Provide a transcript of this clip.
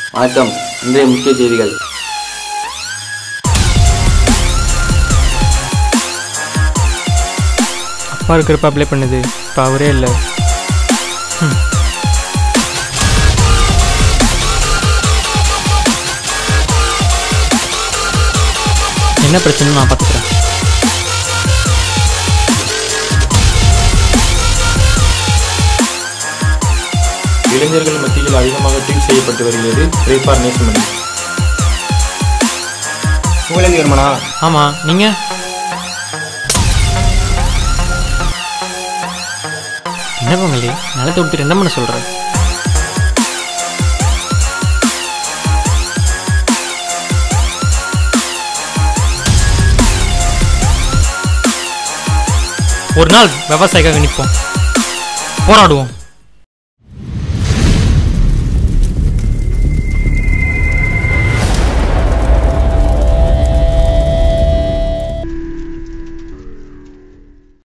வணக்கம் இன்றைய முக்கிய செய்திகள் அப்பா இருக்கிறப்ப அப்ளை பண்ணுது இப்போ அவரே இல்லை ம். என்ன பிரச்சனை நான் பார்த்துக்கிறேன் இளைஞர்கள் மத்தியில் அதிகமாக ட்வீட் செய்யப்பட்டு வருகிறது ப்ரே ஃபார் நேஷமணி புகழேந்தி வருமானா ஆமாம் நீங்கள் என்ன பங்களி நிலத்தை கொடுத்துட்டு என்ன பண்ண சொல்கிற ஒரு நாள் விவசாயிக்காக நிற்போம் போராடுவோம்